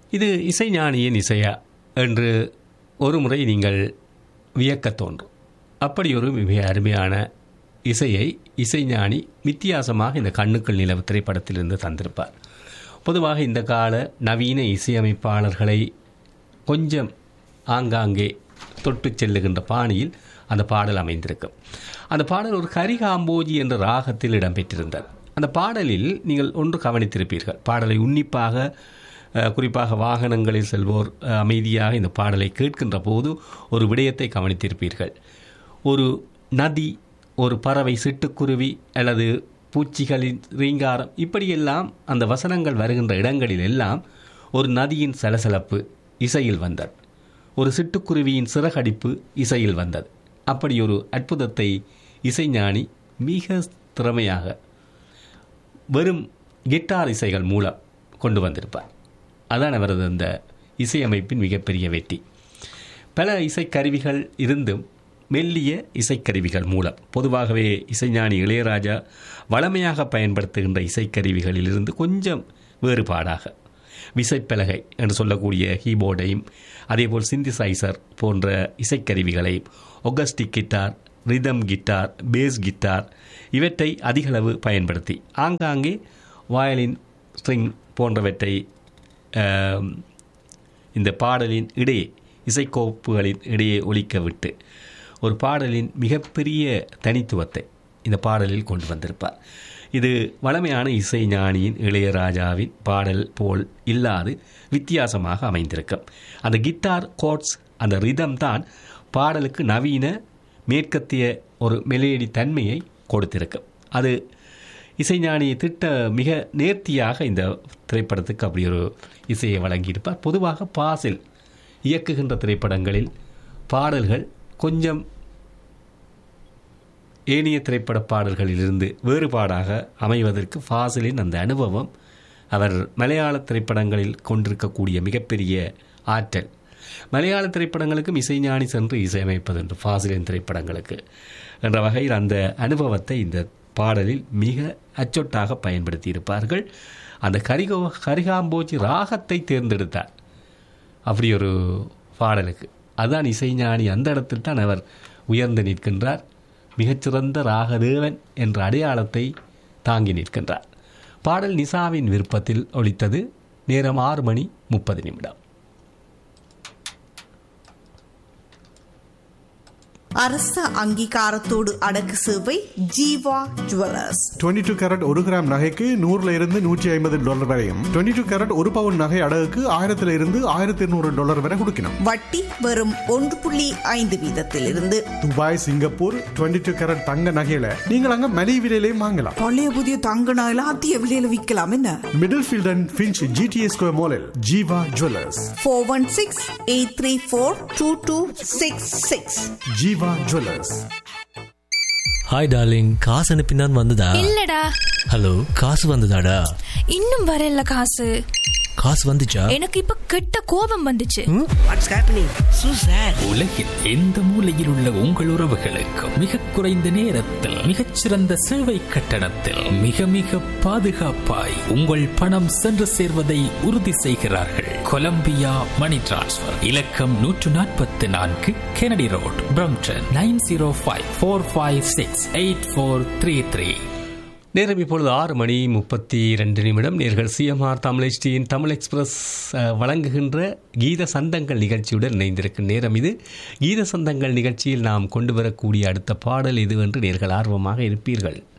இது இசைஞானியின் இசையா என்று ஒரு முறை நீங்கள் வியக்கத் தோன்றும் அப்படி ஒரு மிக அருமையான இசையை இசைஞானி வித்தியாசமாக இந்த கண்ணுக்குள் நிலவு திரைப்படத்திலிருந்து தந்திருப்பார் பொதுவாக இந்த கால நவீன இசையமைப்பாளர்களை கொஞ்சம் ஆங்காங்கே தொட்டுச் செல்லுகின்ற பாணியில் அந்த பாடல் அமைந்திருக்கும் அந்த பாடல் ஒரு கரிகாம்போஜி என்ற ராகத்தில் இடம்பெற்றிருந்தது அந்த பாடலில் நீங்கள் ஒன்று கவனித்திருப்பீர்கள் பாடலை உன்னிப்பாக அஹ், குறிப்பாக வாகனங்களில் செல்வோர் அஹ், அமைதியாக இந்த பாடலை கேட்கின்ற போது ஒரு விடயத்தை கவனித்திருப்பீர்கள் ஒரு நதி ஒரு பறவை சிட்டுக்குருவி அல்லது பூச்சிகளின் ரீங்காரம் இப்படியெல்லாம் அந்த வசனங்கள் வருகின்ற இடங்களில் எல்லாம் ஒரு நதியின் சலசலப்பு இசையில் வந்தது ஒரு சிட்டுக்குருவியின் சிறகடிப்பு இசையில் வந்தது அப்படி ஒரு அற்புதத்தை இசைஞானி மிக திறமையாக வெறும் கிட்டார் இசைகள் மூலம் கொண்டு வந்திருப்பார் அதான் அவரது அந்த இசையமைப்பின் மிகப்பெரிய வெற்றி பல இசைக்கருவிகள் இருந்தும் மெல்லிய இசைக்கருவிகள் மூலம் பொதுவாகவே இசைஞானி இளையராஜா வளமையாக பயன்படுத்துகின்ற இசைக்கருவிகளிலிருந்து கொஞ்சம் வேறுபாடாக விசைப்பலகை என்று சொல்லக்கூடிய கீபோர்டையும் அதேபோல் சிந்திசைசர் போன்ற இசைக்கருவிகளையும் acoustic guitar rhythm guitar bass guitar இவற்றை அதிகளவு பயன்படுத்தி ஆங்காங்கே வயலின் ஸ்ட்ரிங் போன்றவற்றை ஆம், இந்த பாடலின் இடையே இசைக்கோப்புகளின் இடையே ஒலிக்க விட்டு ஒரு பாடலின் மிகப்பெரிய தனித்துவத்தை இந்த பாடலில் கொண்டு வந்திருப்பார் இது வளமையான இசை ஞானியின் இளையராஜாவின் பாடல் போல் இல்லாது வித்தியாசமாக அமைந்திருக்கும் அந்த கிட்டார் கோட்ஸ் அந்த ரிதம் தான் பாடலுக்கு நவீன மேற்கத்திய ஒரு மெலேடி தன்மையை கொடுத்திருக்கும் அது இசைஞானி திட்ட மிக நேர்த்தியாக இந்த திரைப்படத்துக்கு அப்படி ஒரு இசையை வழங்கியிருப்பார் பொதுவாக பாசில் இயக்குகின்ற திரைப்படங்களில் பாடல்கள் கொஞ்சம் ஏனைய திரைப்பட பாடல்களிலிருந்து வேறுபாடாக அமைவதற்கு ஃபாசிலின் அந்த அனுபவம் அவர் மலையாள திரைப்படங்களில் கொண்டிருக்கக்கூடிய மிகப்பெரிய ஆற்றல் மலையாள திரைப்படங்களுக்கும் இசைஞானி சென்று இசையமைப்பதுண்டு ஃபாசிலின் திரைப்படங்களுக்கு என்ற வகையில் அந்த அனுபவத்தை இந்த பாடலில் மிக அச்சொட்டாக பயன்படுத்தியிருப்பார்கள் அந்த கரிகோ கரிகாம்போஜி ராகத்தை தேர்ந்தெடுத்தார் அப்படி ஒரு பாடலுக்கு அதான் இசைஞானி அந்த இடத்தில் தான் அவர் உயர்ந்து நிற்கின்றார் மிகச்சிறந்த ராகதேவன் என்ற அடையாளத்தை தாங்கி நிற்கின்றார் பாடல் நிசாவின் விருப்பத்தில் ஒலித்தது நேரம் ஆறு மணி முப்பது நிமிடம் அரச அங்கீகாரத்தோடு அடக்கு சேவை ஜீவா ஜுவல்லர்ஸ் 22 டூ கேரட் ஒரு கிராம் நகைக்கு நூறுல இருந்து நூற்றி ஐம்பது டாலர் வரையும் 22 டூ கேரட் ஒரு பவுன் நகை அடகுக்கு ஆயிரத்துல இருந்து ஆயிரத்தி இருநூறு டாலர் வரை கொடுக்கணும் வட்டி வெறும் ஒன்று புள்ளி ஐந்து வீதத்திலிருந்து துபாய் சிங்கப்பூர் 22 டூ கேரட் தங்க நகையில நீங்கள் அங்க மலிவு விலையிலையும் வாங்கலாம் பழைய புதிய தங்க நகையில அதிக விலையில விற்கலாம் என்ன Middlefield and Finch GTS square மாலில் Jeeva jewellers four one six eight three four two two six six Jeeva jewellers hi darling காசு அனுப்பினான் வந்ததா இல்லடா ஹலோ காசு வந்ததாடா இன்னும் வரல காசு காசு வந்துச்சா எனக்கு இப்ப கெட்ட கோபம் வந்துச்சு வாட்ஸ் ஹேப்பனிங் சூ சார் உலகில் எந்த மூலையில் உள்ள உங்கள் உறவுகளுக்கு மிக குறைந்த நேரத்தில் மிகச்சிறந்த சேவை கட்டணத்தில் மிக மிக பாதுகாப்பாய் உங்கள் பணம் சென்று சேர்வதை உறுதி செய்கிறார்கள் கொலம்பியா மணி டிரான்ஸ்ஃபர் இலக்கம் நூற்று நாற்பத்தி நான்கு Kennedy road Brampton nine zero five four five six eight four three three நேரம் இப்பொழுது ஆறு மணி முப்பத்தி ரெண்டு நிமிடம் நேர்கள் சிஎம்ஆர் தமிழ் HDயின் தமிழ் எக்ஸ்பிரஸ் அஹ், வழங்குகின்ற கீத சந்தங்கள் நிகழ்ச்சியுடன் இணைந்திருக்கும் நேரம் இது கீத சந்தங்கள் நிகழ்ச்சியில் நாம் கொண்டு வரக்கூடிய அடுத்த பாடல் இது என்று நேர்கள் ஆர்வமாக இருப்பீர்கள்